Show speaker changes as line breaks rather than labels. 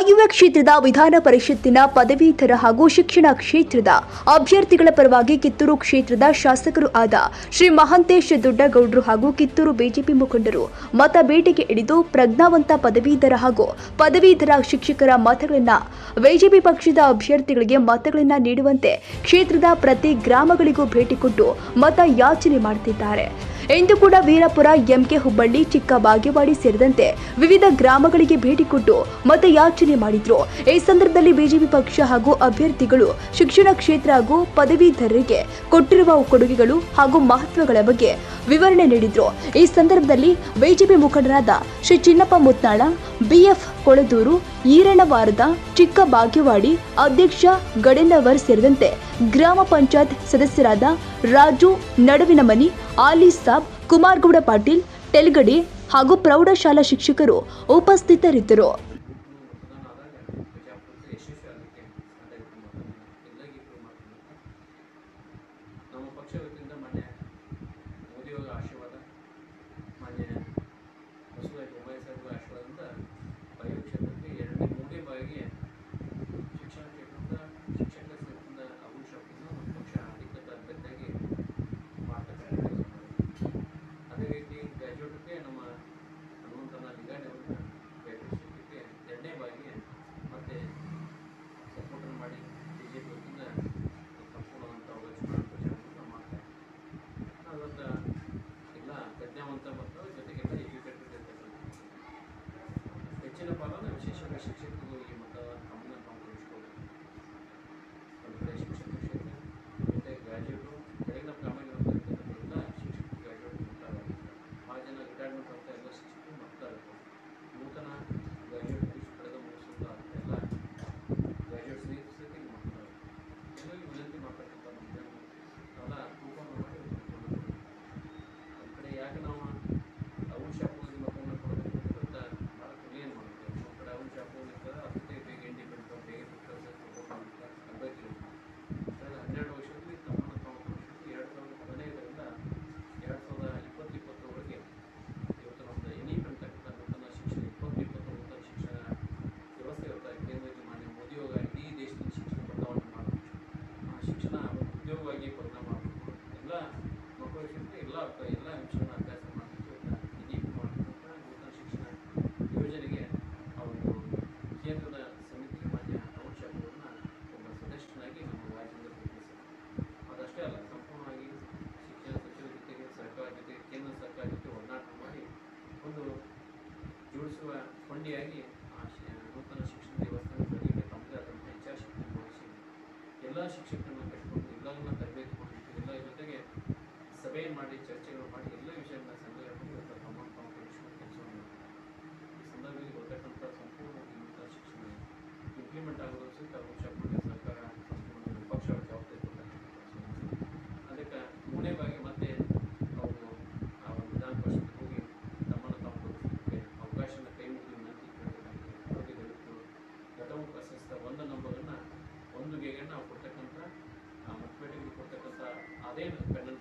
ವಾಯುವ್ಯ ಕ್ಷೇತ್ರದ ವಿಧಾನ ಪರಿಷತ್ತಿನ ಪದವೀಧರ ಹಾಗೂ ಶಿಕ್ಷಣ ಕ್ಷೇತ್ರದ ಅಭ್ಯರ್ಥಿಗಳ ಪರವಾಗಿ ಕಿತ್ತೂರು ಕ್ಷೇತ್ರದ ಶಾಸಕರು ಆದ ಶ್ರೀ ಮಹಾಂತೇಶ್ ದೊಡ್ಡಗೌಡರು ಹಾಗೂ ಕಿತ್ತೂರು ಬಿಜೆಪಿ ಮುಖಂಡರು ಮತ ಬೇಟೆಗೆ ಹಿಡಿದು ಪ್ರಜ್ಞಾವಂತ ಪದವೀಧರ ಹಾಗೂ ಪದವೀಧರ ಶಿಕ್ಷಕರ ಮತಗಳನ್ನ ಬಿಜೆಪಿ ಪಕ್ಷದ ಅಭ್ಯರ್ಥಿಗಳಿಗೆ ಮತಗಳನ್ನ ನೀಡುವಂತೆ ಕ್ಷೇತ್ರದ ಪ್ರತಿ ಗ್ರಾಮಗಳಿಗೂ ಭೇಟಿ ಕೊಟ್ಟು ಮತ ಯಾಚನೆ ಮಾಡುತ್ತಿದ್ದಾರೆ ಇಂದು ಕೂಡ ವೀರಪುರ ಎಂಕೆ ಹುಬ್ಬಳ್ಳಿ ಚಿಕ್ಕ ಬಾಗೇವಾಡಿ ಸೇರಿದಂತೆ ವಿವಿಧ ಗ್ರಾಮಗಳಿಗೆ ಭೇಟಿ ಕೊಟ್ಟು ಮತಯಾಚನೆ ಮಾಡಿದ್ರು ಈ ಸಂದರ್ಭದಲ್ಲಿ ಬಿಜೆಪಿ ಪಕ್ಷ ಹಾಗೂ ಅಭ್ಯರ್ಥಿಗಳು ಶಿಕ್ಷಣ ಕ್ಷೇತ್ರ ಹಾಗೂ ಪದವೀಧರರಿಗೆ ಕೊಟ್ಟಿರುವ ಕೊಡುಗೆಗಳು ಹಾಗೂ ಮಹತ್ವಗಳ ಬಗ್ಗೆ ವಿವರಣೆ ನೀಡಿದ್ರು ಈ ಸಂದರ್ಭದಲ್ಲಿ ಬಿಜೆಪಿ ಮುಖಂಡರಾದ ಶ್ರೀ ಚಿನ್ನಪ್ಪ ಮುತ್ನಾಳ ಬಿಎಫ್ ಕೊಳದೂರು ಈರಣವಾರದ ಚಿಕ್ಕ ಬಾಗೇವಾಡಿ ಅಧ್ಯಕ್ಷ ಗಡೆನವರ್ ಸೇರಿದಂತೆ ಗ್ರಾಮ ಪಂಚಾಯತ್ ಸದಸ್ಯರಾದ ರಾಜು ನಡುವಿನಮನಿ ಆಲಿ ಸಾಬ್ ಕುಮಾರ್ಗೌಡ ಪಾಟೀಲ್ ತೆಲ್ಗಡಿ ಹಾಗೂ ಪ್ರೌಢಶಾಲಾ ಶಿಕ್ಷಕರು ಉಪಸ್ಥಿತರಿದ್ದರು
ಮತದಾನ ಆದಾಗ ಪ್ರಜಾಪ್ರಭುತ್ವ ಯಶಸ್ವಿ ಆಗಲಿಕ್ಕೆ ಸಾಧ್ಯ ಆಗುತ್ತೆ ಮತದಾನ ಎಲ್ಲರಿಗೂ ಪ್ರೂವ್ ಮಾಡ್ಕೊಂಡು ನಮ್ಮ ಪಕ್ಷ ವತಿಯಿಂದ ಮಾನ್ಯ ಮೋದಿಯವರ ಆಶೀರ್ವಾದ ಮಾನ್ಯ ಬಸವರಾಜ ಬೊಮ್ಮಾಯಿ ಸಾಹೇಬರ ಆಶೀರ್ವಾದದಿಂದ ಬಯೋ ಕ್ಷೇತ್ರಕ್ಕೆ ಎರಡನೇ ಮೂರನೇ ಬಾರಿಗೆ ಶಿಕ್ಷಣ ಕ್ಷೇತ್ರದ ಶಿಕ್ಷಕ ಕ್ಷೇತ್ರದ ಅಬುಲ್ ಶಾಪಿಂದ ನಮ್ಮ ಪಕ್ಷ ಅಧಿಕೃತ ಅಭ್ಯರ್ಥಿಯಾಗಿ ಮಾಡ್ತಕ್ಕಂಥ ಅದೇ ರೀತಿ ಗ್ರ್ಯಾಜುಯೇಟ್ಗೆ ನಮ್ಮ ಹನುಮಂತನ ಲಿಗಾಡಿ ಅವ್ರನ್ನ ಗ್ರ್ಯಾಜುಯೇಟ್ ಕ್ಷೇತ್ರಕ್ಕೆ ಎರಡನೇ ಬಾರಿಗೆ ಮತ್ತೆ ಸಪೋರ್ಟನ್ನು ಮಾಡಿ ಬಿ ಜೆ ಪಿ ವತಿಯಿಂದ ಸಂಪೂರ್ಣವಂತ ಅವರು ಚುನಾವಣಾ ಪ್ರಚಾರವನ್ನು ಮಾಡ್ತಾರೆ ಅದರಿಂದ ಎಲ್ಲ ಪ್ರಜ್ಞಾವಂತ ಮತ್ತು ಜೊತೆಗೆಲ್ಲ ಎಜುಕೇಟೆಡ್ ಇರ್ತಕ್ಕಂಥ ಹೆಚ್ಚಿನ ಪಾಲನ ವಿಶೇಷವಾಗಿ ಶಿಕ್ಷಕರು ಈ ಮತ ಗಮನ ನಾವು ತಿಳಿಸ್ಕೋಬೇಕು ಒಂದು ಕಡೆ ಶಿಕ್ಷಕ ಕ್ಷೇತ್ರ ಮತ್ತು ಗ್ರ್ಯಾಜುಯೇಟು ಕೆಳಗಿನ ಗ್ರಾಮೀಣ ಎಲ್ಲ ಶಿಕ್ಷಕರು ಗ್ರ್ಯಾಜುಯೇಟ್ ಮಾಡ್ತಾರೆ ಭಾಳ ಜನ ರಿಟೈರ್ಮೆಂಟ್ ಅಂತ ಎಲ್ಲ ಶಿಕ್ಷಕರು ಮಾಡ್ತಾರೆ ನೂತನ ಗ್ರ್ಯಾಜುಯೇಟ್ ಕಳೆದ ಮುಗಿಸಿದ ಎಲ್ಲ ಗ್ರ್ಯಾಜುಯೇಟ್ ಸಹಿತ ಮಾಡ್ತಾರೆ ಎಲ್ಲರಿಗೂ ವಿನಂತಿ ಮಾಡ್ತಕ್ಕಂಥ ನಮ್ಮ ನಾವೆಲ್ಲ ತೂಕವನ್ನು ಮಾಡಿ ಒಂದು ಕಡೆ ಯಾಕೆ ನಾವು ಅವ್ನ ಶಾಪುಗಳಿಗೆ ಮತವನ್ನು ಕೊಡಬೇಕು ಅಂತ ಭಾಳ ಕ್ಲಿಯರ್ ಮಾಡ್ತೇವೆ ಒಂದು ಕಡೆ ಅವ್ನ ಶಾಪುಗಳು ಇರ್ತಾರೆ ಅದಕ್ಕೆ ಬೇಗ ಇಂಡಿಪೆಂಡೆಂಟ್ ಬೇಗ ಸಪೋರ್ಟ್ ಮಾಡ್ತಾರೆ ಅಭ್ಯರ್ಥಿಗಳು ಕಳೆದ ಹನ್ನೆರಡು ವರ್ಷದಲ್ಲಿ ತಮ್ಮನ್ನು ತಾವು ತೋರಿಸಿದ್ದು ಎರಡು ಸಾವಿರದ ಹದಿನೈದರಿಂದ ಎರಡು ಸಾವಿರದ ಇಪ್ಪತ್ತು ಇಪ್ಪತ್ತರವರೆಗೆ ಇವತ್ತು ನಮ್ಮದು ಎನಿ ಅಂತಕ್ಕಂಥ ನೂತನ ಶಿಕ್ಷಣ ಇಪ್ಪತ್ತು ಇಪ್ಪತ್ತು ನೂತನ ಶಿಕ್ಷಣ ವ್ಯವಸ್ಥೆ ಇರುತ್ತೆ ಕೇಂದ್ರದಲ್ಲಿ ಮಾನ್ಯ ಮೋದಿಯೋಗ ಇಡೀ ದೇಶದಲ್ಲಿ ಶಿಕ್ಷಣ ಬದಲಾವಣೆ ಮಾಡಬೇಕು ಆ ಶಿಕ್ಷಣ ಉದ್ಯೋಗವಾಗಿ ಪರಿಣಾಮ ಆಗಬೇಕು ಎಲ್ಲ ಮಕ್ಕಳ ಶಿಕ್ಷಣ ಎಲ್ಲ ಎಲ್ಲ ಅಂಶಗಳನ್ನ ಅಭ್ಯಾಸ ಮಾಡಬೇಕು ಇಡೀ ಮಾಡಬೇಕಂತ ನೂತನ ಶಿಕ್ಷಣ ಯೋಜನೆಗೆ ಅವರು ಕೇಂದ್ರದ ಸಮಿತಿ ಮಾನ್ಯ ಅಮಿತ್ ಶಾ ಅವರನ್ನ ಒಬ್ಬ ಸದಸ್ಯನಾಗಿ ನಮ್ಮ ರಾಜ್ಯದಿಂದ ಗುರುತಿಸಿದ್ದಾರೆ ಅದಷ್ಟೇ ಅಲ್ಲ ಸಂಪೂರ್ಣವಾಗಿ ಶಿಕ್ಷಣ ಸಚಿವರ ಜೊತೆಗೆ ಸರ್ಕಾರ ಜೊತೆಗೆ ಕೇಂದ್ರ ಸರ್ಕಾರ ಜೊತೆ ಒಡನಾಟ ಮಾಡಿ ಒಂದು ಜೋಡಿಸುವ ಕೊಂಡಿಯಾಗಿ ಆ ಶಿ- ನೂತನ ಶಿಕ್ಷಣ ವ್ಯವಸ್ಥೆಯನ್ನು ಬೆಳಗ್ಗೆ ತಮ್ಮದೇ ಆದಂಥ ಇಚ್ಛಾಶಕ್ತಿ ವಹಿಸಿ ಎಲ್ಲ ಶಿಕ್ಷಕರನ್ನ ಕಟ್ಕೊಂಡು ಎಲ್ಲರನ್ನ ತರಬೇತಿ ಕೊಡಬೇಕು ಎಲ್ಲರ ಜೊತೆಗೆ ಸಭೆ ಮಾಡಿ ಚರ್ಚೆಗಳು ಮಾಡಿ ಎಲ್ಲ ವಿಷಯಗಳನ್ನ ಸಂಗ್ರಹ ಮಾಡಿ ಇವತ್ತು ತಮ್ಮ ತಾವು ತಿಳಿಸುವ ಕೆಲಸವನ್ನು ಮಾಡ್ತಾರೆ ಈ ಸಂದರ್ಭದಲ್ಲಿ ಬರ್ತಕ್ಕಂಥ ಸಂಪೂರ್ಣವಾಗಿ ನೂತನ ಶಿಕ್ಷಣ ಇಂಪ್ಲಿಮೆಂಟ್ ಆಗೋದು ಸಹಿತ ಅವರು ಶಾಪುರಿಗೆ ಸರ್ಕಾರ ಸಂಪೂರ್ಣ ವಿಪಕ್ಷ ಜವಾಬ್ದಾರಿ ಕೊಡ್ತಕ್ಕಂಥ ಕೆಲಸ ಅದಕ್ಕೆ ಮೂರನೇ ಬಾಗಿ ಮತ್ತೆ ಅವರು ಆ ಒಂದು ವಿಧಾನ ಪರಿಷತ್ಗೆ ಹೋಗಿ ತಮ್ಮನ್ನು ತಾವು ತೋರಿಸಲಿಕ್ಕೆ ಅವಕಾಶನ ಕೈ ಮುಗಿದು ವಿನಂತಿ ಕೇಳಬೇಕಾಗಿದೆ ಅವರಿಗೆ ದಯವಿಟ್ಟು ಘಟವು ಪ್ರಶಸ್ತ ಒಂದು ನಂಬರನ್ನು ಒಂದು ಗೇಗನ್ನು ನಾವು ಕೊಡ್ತಕ್ಕಂಥ ಆ ಮತಪೇಟೆಗೆ ಕೊಡ್ತಕ್ಕಂಥ ಅದೇ ಪೆನ್ನ